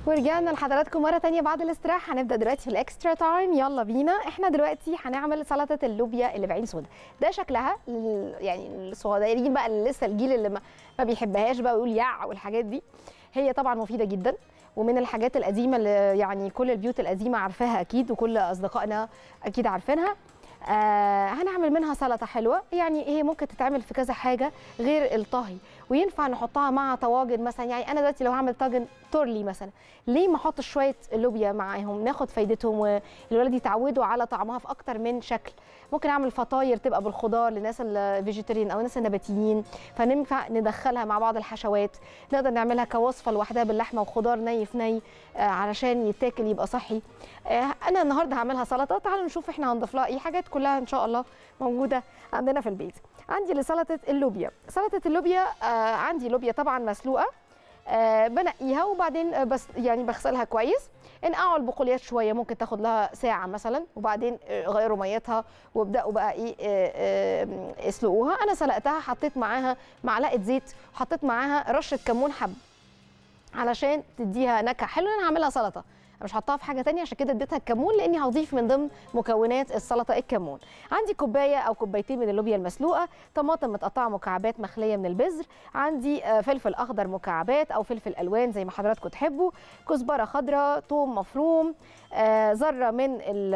ورجعنا لحضراتكم مره تانية بعد الاستراحه هنبدا دلوقتي في الاكسترا تايم يلا بينا احنا دلوقتي هنعمل سلطه اللوبيا اللي بعين سودا ده شكلها لل- يعني الصغيرين بقى اللي لسه الجيل اللي ما, ما بيحبهاش بقى ويقول يع والحاجات دي هي طبعا مفيده جدا ومن الحاجات القديمه اللي يعني كل البيوت القديمه عارفاها اكيد وكل اصدقائنا اكيد عارفينها آه هنعمل منها سلطه حلوه يعني هي ممكن تتعمل في كذا حاجه غير الطهي وينفع نحطها مع طواجن مثلا يعني انا دلوقتي لو هعمل طاجن تورلي مثلا ليه ما احطش شويه لوبيا معاهم ناخد فايدتهم والولاد يتعودوا على طعمها في اكتر من شكل ممكن اعمل فطاير تبقى بالخضار للناس الفيجيتيريان او الناس النباتيين فننفع ندخلها مع بعض الحشوات نقدر نعملها كوصفه لوحدها باللحمه وخضار ني في ني آه علشان يتاكل يبقى صحي آه انا النهارده هعملها سلطه تعالوا نشوف احنا هنضيف لها ايه حاجات كلها ان شاء الله موجوده عندنا في البيت عندي لسلطه اللوبيا سلطه اللوبيا آه عندي لوبيا طبعا مسلوقه آه بنقيها وبعدين آه بس يعني بغسلها كويس انقعوا البقوليات شويه ممكن تاخد لها ساعه مثلا وبعدين آه، غيروا ميتها وابداوا بقى ايه آه، آه، اسلقوها انا سلقتها حطيت معاها معلقه زيت حطيت معاها رشه كمون حب علشان تديها نكهه حلوه انا هعملها سلطه أنا مش هحطها في حاجه تانية عشان كده اديتها الكمون لاني هضيف من ضمن مكونات السلطه الكمون عندي كوبايه او كوبايتين من اللوبيا المسلوقه طماطم متقطعه مكعبات مخليه من البذر عندي آه، فلفل اخضر مكعبات او فلفل الوان زي ما حضراتكم تحبوا كزبره خضراء ثوم مفروم آه، ذره من ال-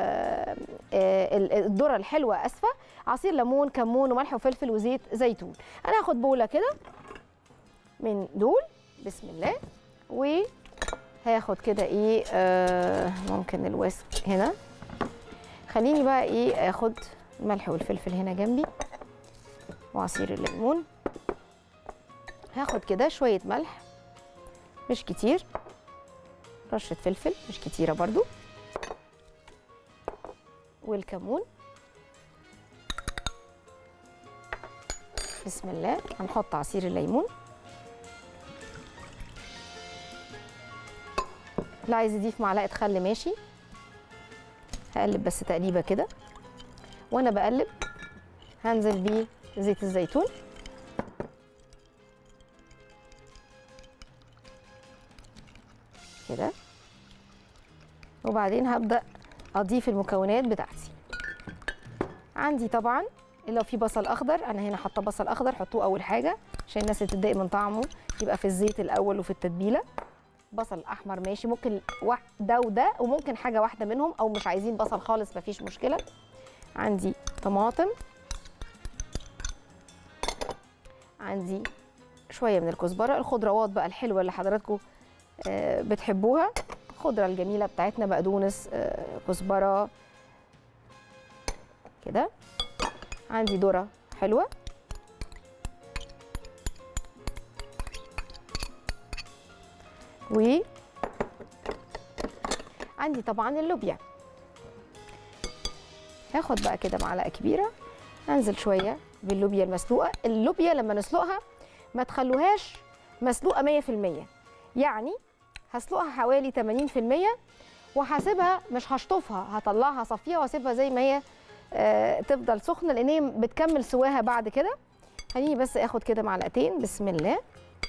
آه، ال- الذره الحلوه اسفه عصير ليمون كمون وملح وفلفل وزيت زيتون انا هاخد بوله كده من دول بسم الله وهاخد كده ايه آه ممكن الويسك هنا خليني بقى ايه اخد الملح والفلفل هنا جنبي وعصير الليمون هاخد كده شويه ملح مش كتير رشه فلفل مش كتيره برضو والكمون بسم الله هنحط عصير الليمون اللي عايز يضيف معلقه خل ماشي هقلب بس تقليبه كده وانا بقلب هنزل بيه زيت الزيتون كده وبعدين هبدا اضيف المكونات بتاعتي عندي طبعا لو في بصل اخضر انا هنا حاطه بصل اخضر حطوه اول حاجه عشان الناس اللي تتضايق من طعمه يبقى في الزيت الاول وفي التتبيله بصل احمر ماشي ممكن وا- ده وده وممكن حاجه واحده منهم او مش عايزين بصل خالص مفيش مشكله عندي طماطم عندي شويه من الكزبره الخضروات بقى الحلوه اللي حضراتكم آه، بتحبوها الخضره الجميله بتاعتنا بقدونس آه، كزبره كده عندي ذره حلوه و عندي طبعا اللوبيا هاخد بقى كده معلقه كبيره انزل شويه باللوبيا المسلوقه اللوبيا لما نسلقها ما تخلوهاش مسلوقه 100% يعني هسلقها حوالي 80% وهسيبها مش هشطفها هطلعها صفيها واسيبها زي ما هي آه، تفضل سخنه لان هي بتكمل سواها بعد كده خليني بس اخد كده معلقتين بسم الله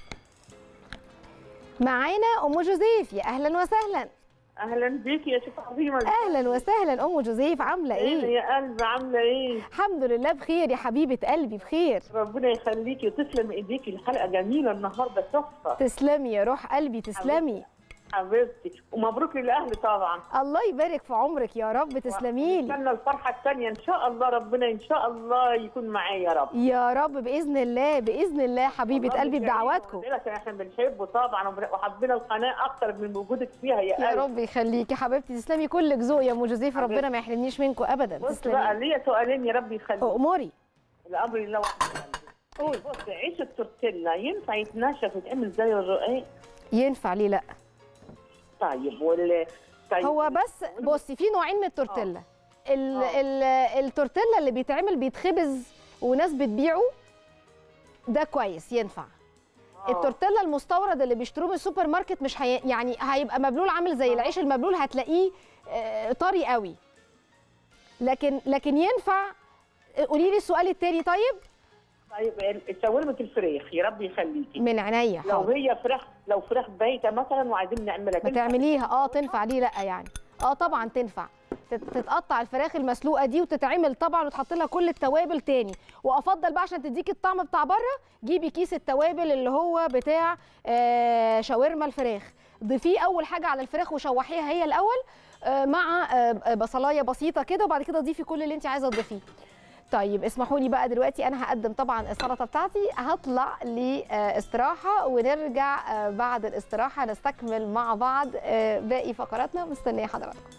معانا ام جوزيف يا اهلا وسهلا اهلا بيك يا شيخ عظيمه اهلا وسهلا ام جوزيف عامله ايه ايه يا قلب عامله ايه الحمد لله بخير يا حبيبه قلبي بخير ربنا يخليكي وتسلم ايديكي الحلقه جميله النهارده تحفه تسلمي يا روح قلبي تسلمي حبيبتي ومبروك للاهل طبعا الله يبارك في عمرك يا رب تسلمي لي استنى الفرحه الثانيه ان شاء الله ربنا ان شاء الله يكون معايا يا رب يا رب باذن الله باذن الله حبيبه والله قلبي بتعيني بدعواتكم وبنقول عشان احنا بنحبه طبعا وبن- وحبينا القناه اكتر من وجودك فيها يا, يا قلب. رب يخليكي حبيبتي تسلمي كلك ذوق يا ام جوزيف حبيبتي. ربنا ما يحرمنيش منكم ابدا بص بقى تسلمي ليا سؤالين يا رب يخليك اموري الامر لله وحده قولي. بص عيش التورتيلا ينفع يتنشف ويتعمل زي الرقاق ينفع ليه لا طيب وال طيب هو بس بصي في نوعين من التورتيلا ال آه. ال التورتيلا اللي بيتعمل بيتخبز وناس بتبيعه ده كويس ينفع آه. التورتيلا المستورد اللي بيشتروه من السوبر ماركت مش هي يعني هيبقى مبلول عامل زي آه. العيش المبلول هتلاقيه آه، طري قوي لكن لكن ينفع قولي لي السؤال التاني طيب طيب شاورمه الفراخ يا رب يخليكي من عينيا لو حاضر هي فراخ لو فراخ بايته مثلا وعايزين نعملها ما تنفع؟ تعمليها اه تنفع ليه لا يعني اه طبعا تنفع تت- تتقطع الفراخ المسلوقه دي وتتعمل طبعا وتحط لها كل التوابل تاني وافضل بقى عشان تديكي الطعم بتاع بره جيبي كيس التوابل اللي هو بتاع آه شاورما الفراخ ضيفيه اول حاجه على الفراخ وشوحيها هي الاول آه مع آه بصلايه بسيطه كده وبعد كده ضيفي كل اللي انت عايزه تضيفيه طيب اسمحوا لي بقى دلوقتي انا هقدم طبعا السلطه بتاعتي هطلع لاستراحه ونرجع آه، بعد الاستراحه نستكمل مع بعض آه، باقي فقراتنا مستنيه حضراتكم